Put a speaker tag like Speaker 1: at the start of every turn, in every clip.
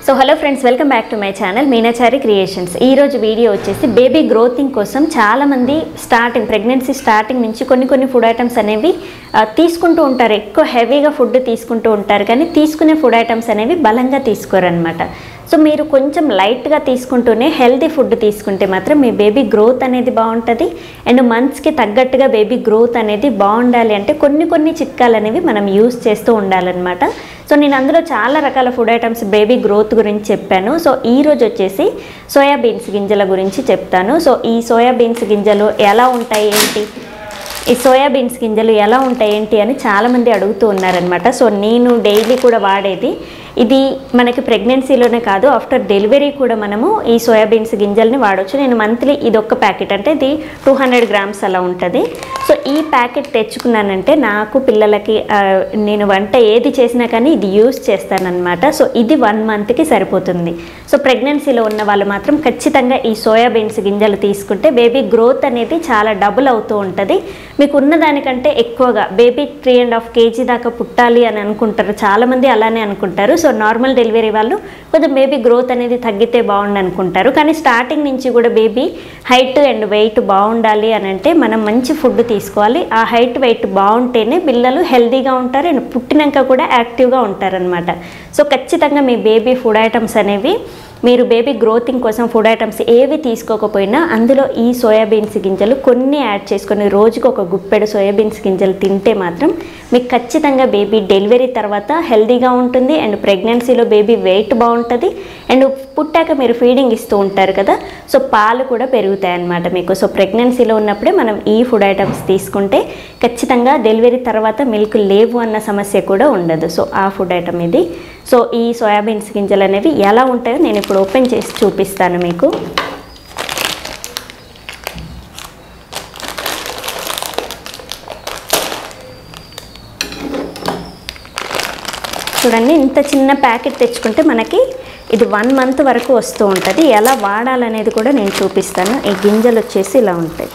Speaker 1: so hello friends welcome back to my channel Meenachari creations ఈ రోజు video వచ్చేసి baby గ్రోతింగ్ కోసం చాలామంది స్టార్టింగ్ ప్రెగ్నెన్సీ స్టార్టింగ్ నుంచి కొన్ని కొన్ని ఫుడ్ ఐటమ్స్ అనేవి ఆ, తీసుకుంటూ ఉంటారు ఎక్కువ హెవీగా ఫుడ్ తీసుకుంటూ ఉంటారు కానీ తీసుకునే ఫుడ్ ఐటమ్స్ అనేవి బలంగా తీసుకోరనమాట సో మీరు కొంచెం లైట్గా తీసుకుంటూనే హెల్తీ ఫుడ్ తీసుకుంటే మాత్రం మీ బేబీ గ్రోత్ అనేది బాగుంటుంది అండ్ మంత్స్కి తగ్గట్టుగా బేబీ గ్రోత్ అనేది బాగుండాలి అంటే కొన్ని కొన్ని చిట్కాలు అనేవి మనం యూస్ చేస్తూ ఉండాలన్నమాట సో నేను అందులో చాలా రకాల ఫుడ్ ఐటమ్స్ బేబీ గ్రోత్ గురించి చెప్పాను సో ఈ రోజు వచ్చేసి సోయాబీన్స్ గింజల గురించి చెప్తాను సో ఈ సోయాబీన్స్ గింజలు ఎలా ఉంటాయి ఏంటి ఈ సోయాబీన్స్ గింజలు ఎలా ఉంటాయి ఏంటి అని చాలామంది అడుగుతూ ఉన్నారనమాట సో నేను డైలీ కూడా వాడేది ఇది మనకి ప్రెగ్నెన్సీలోనే కాదు ఆఫ్టర్ డెలివరీ కూడా మనము ఈ సోయాబీన్స్ గింజల్ని వాడవచ్చు నేను మంత్లీ ఇది ఒక్క ప్యాకెట్ అంటే ఇది టూ హండ్రెడ్ గ్రామ్స్ అలా ఉంటుంది సో ఈ ప్యాకెట్ తెచ్చుకున్నానంటే నాకు పిల్లలకి ఆ, నేను వంట ఏది చేసినా కానీ ఇది యూస్ చేస్తానన్నమాట సో ఇది వన్ మంత్కి సరిపోతుంది సో ప్రెగ్నెన్సీలో ఉన్న వాళ్ళు మాత్రం ఖచ్చితంగా ఈ సోయాబీన్స్ గింజలు తీసుకుంటే బేబీ గ్రోత్ అనేది చాలా డబుల్ అవుతూ ఉంటుంది మీకు ఉన్న దానికంటే ఎక్కువగా baby three and half KG దాకా పుట్టాలి అని అనుకుంటారు చాలామంది అలానే అనుకుంటారు సో నార్మల్ డెలివరీ వాళ్ళు కొంచెం బేబీ గ్రోత్ అనేది తగ్గితే బాగుండు అనుకుంటారు కానీ స్టార్టింగ్ నుంచి కూడా బేబీ హైట్ అండ్ వెయిట్ బాగుండాలి అని అంటే మనం మంచి ఫుడ్ తీసుకోవాలి ఆ హైట్ వెయిట్ బాగుంటేనే పిల్లలు హెల్తీగా ఉంటారు అండ్ పుట్టినాక కూడా యాక్టివ్గా ఉంటారనమాట సో ఖచ్చితంగా మీ బేబీ ఫుడ్ ఐటమ్స్ అనేవి మీరు బేబీ గ్రోతింగ్ కోసం ఫుడ్ ఐటమ్స్ ఏవి తీసుకోకపోయినా అందులో ఈ సోయాబీన్స్ గింజలు కొన్ని యాడ్ చేసుకొని రోజుకు ఒక గుప్పెడు సోయాబీన్స్ గింజలు తింటే మాత్రం మీకు ఖచ్చితంగా బేబీ డెలివరీ తర్వాత హెల్తీగా ఉంటుంది అండ్ ప్రెగ్నెన్సీలో బేబీ వెయిట్ బాగుంటుంది అండ్ పుట్టాక మీరు ఫీడింగ్ ఇస్తూ ఉంటారు కదా సో పాలు కూడా పెరుగుతాయి అన్నమాట మీకు సో ప్రెగ్నెన్సీలో ఉన్నప్పుడే మనం ఈ ఫుడ్ ఐటమ్స్ తీసుకుంటే ఖచ్చితంగా డెలివరీ తర్వాత మిల్క్ లేవు అన్న సమస్య కూడా ఉండదు సో ఆ ఫుడ్ ఐటమ్ ఇది సో ఈ సోయాబీన్స్ గింజలు అనేవి ఎలా ఉంటాయో నేను ఇప్పుడు ఓపెన్ చేసి చూపిస్తాను మీకు చూడండి ఇంత చిన్న ప్యాకెట్ తెచ్చుకుంటే మనకి ఇది వన్ మంత్ వరకు వస్తూ ఉంటుంది ఎలా వాడాలనేది కూడా నేను చూపిస్తాను ఈ గింజలు వచ్చేసి ఇలా ఉంటాయి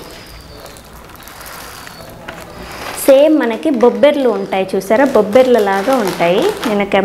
Speaker 1: సేమ్ మనకి బొబ్బెర్లు ఉంటాయి చూసారా బొబ్బెర్ల లాగా ఉంటాయి నేను కెమ్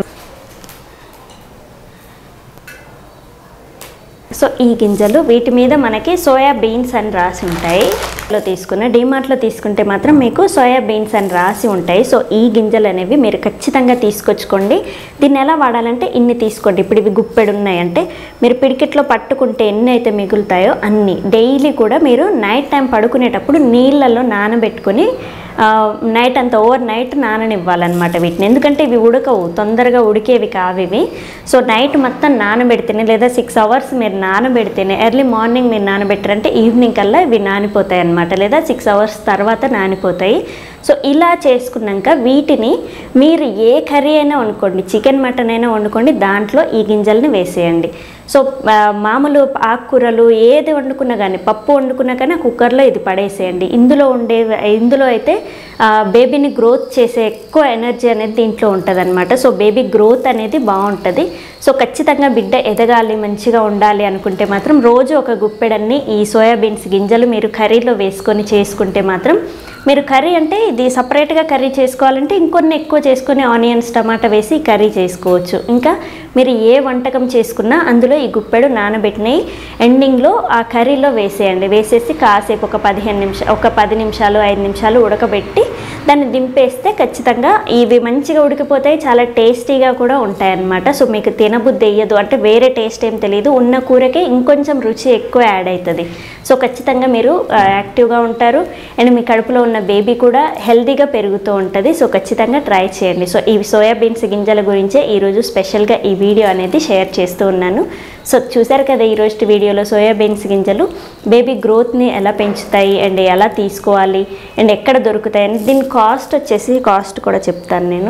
Speaker 1: సో ఈ గింజలు వీటి మీద మనకి సోయా బీన్స్ అని రాసి ఉంటాయి లో తీసుకున్న డిమార్ట్లో తీసుకుంటే మాత్రం మీకు సోయా బీన్స్ అని రాసి ఉంటాయి సో ఈ గింజలు అనేవి మీరు ఖచ్చితంగా తీసుకొచ్చుకోండి దీన్ని ఎలా వాడాలంటే ఇన్ని తీసుకోండి ఇప్పుడు ఇవి గుప్పెడు ఉన్నాయంటే మీరు పిడికెట్లో పట్టుకుంటే ఎన్ని అయితే మిగులుతాయో అన్ని డైలీ కూడా మీరు నైట్ టైం పడుకునేటప్పుడు నీళ్ళల్లో నానబెట్టుకొని ఆ, నైట్ అంతా ఓవర్ నైట్ నాననివ్వాలన్నమాట వీటిని ఎందుకంటే ఇవి ఉడకవు తొందరగా ఉడికేవి కావు ఇవి సో నైట్ మొత్తం నానబెడితేనే లేదా సిక్స్ అవర్స్ మీరు నానబెడితేనే ఎర్లీ మార్నింగ్ మీరు నానబెట్టారంటే ఈవినింగ్ కల్లా ఇవి నానిపోతాయి అన్నమాట లేదా సిక్స్ అవర్స్ తర్వాత నానిపోతాయి సో ఇలా చేసుకున్నాక వీటిని మీరు ఏ కర్రీ అయినా వండుకోండి చికెన్ మటన్ అయినా వండుకోండి దాంట్లో ఈ గింజల్ని వేసేయండి సో ఆ, మామూలు ఆకుకూరలు ఏది వండుకున్నా కానీ పప్పు వండుకున్నా కానీ ఆ కుక్కర్లో ఇది పడేసేయండి ఇందులో ఉండే ఇందులో అయితే ఆ, బేబీని గ్రోత్ చేసే ఎక్కువ ఎనర్జీ అనేది దీంట్లో ఉంటుంది సో బేబీ గ్రోత్ అనేది బాగుంటుంది సో ఖచ్చితంగా బిడ్డ ఎదగాలి మంచిగా ఉండాలి అనుకుంటే మాత్రం రోజు ఒక గుప్పెడన్ని ఈ సోయాబీన్స్ గింజలు మీరు కర్రీలో వేసుకొని చేసుకుంటే మాత్రం మీరు కర్రీ అంటే ఇది సపరేట్గా కర్రీ చేసుకోవాలంటే ఇంకొన్ని ఎక్కువ చేసుకొని ఆనియన్స్ టమాటా వేసి కర్రీ చేసుకోవచ్చు ఇంకా మీరు ఏ వంటకం చేసుకున్నా అందులో ఈ గుప్పెడు నానబెట్టినవి ఎండింగ్లో ఆ కర్రీలో వేసేయండి వేసేసి కాసేపు ఒక పదిహేను నిమిషాలు ఒక పది నిమిషాలు ఐదు నిమిషాలు ఉడకబెట్టి దాన్ని దింపేస్తే ఖచ్చితంగా ఇవి మంచిగా ఉడికిపోతాయి చాలా టేస్టీగా కూడా ఉంటాయన్నమాట సో మీకు తినబుద్ధి వేయదు అంటే వేరే టేస్ట్ ఏం తెలియదు ఉన్న కూరకే ఇంకొంచెం రుచి ఎక్కువ యాడ్ అవుతుంది సో ఖచ్చితంగా మీరు ఆ, యాక్టివ్గా ఉంటారు అండ్ మీ కడుపులో ఉన్న బేబీ కూడా హెల్తీగా పెరుగుతూ ఉంటుంది సో ఖచ్చితంగా ట్రై చేయండి సో ఈ సోయాబీన్స్ గింజల గురించే ఈరోజు స్పెషల్గా ఈ వీడియో అనేది షేర్ చేస్తూ ఉన్నాను సో చూసారు కదా ఈరోజు వీడియోలో సోయాబీన్స్ గింజలు బేబీ గ్రోత్ని ఎలా పెంచుతాయి అండ్ ఎలా తీసుకోవాలి అండ్ ఎక్కడ దొరుకుతాయి అని దీని కాస్ట్ వచ్చేసి కాస్ట్ కూడా చెప్తాను నేను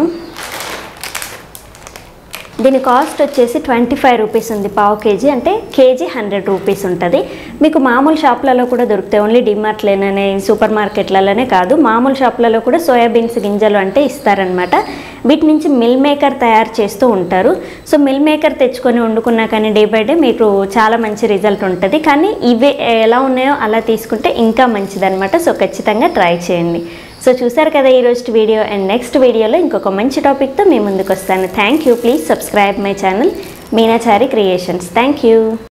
Speaker 1: దీని కాస్ట్ వచ్చేసి ట్వంటీ ఫైవ్ రూపీస్ ఉంది పావు కేజీ అంటే కేజీ హండ్రెడ్ రూపీస్ ఉంటుంది మీకు మామూలు షాప్లలో కూడా దొరుకుతాయి ఓన్లీ డిమార్ట్లేననే సూపర్ మార్కెట్లలోనే కాదు మామూలు షాప్లలో కూడా సోయాబీన్స్ గింజలు అంటే ఇస్తారనమాట వీటి నుంచి మిల్ మేకర్ తయారు చేస్తూ ఉంటారు సో మిల్ మేకర్ తెచ్చుకొని వండుకున్నా కానీ డే బై డే మీకు చాలా మంచి రిజల్ట్ ఉంటుంది కానీ ఇవే ఎలా ఉన్నాయో అలా తీసుకుంటే ఇంకా మంచిదన్నమాట సో ఖచ్చితంగా ట్రై చేయండి సో చూసారు కదా ఈరోజు వీడియో అండ్ నెక్స్ట్ వీడియోలో ఇంకొక మంచి టాపిక్తో మీ ముందుకు వస్తాను thank you please subscribe my channel Meenachari creations thank you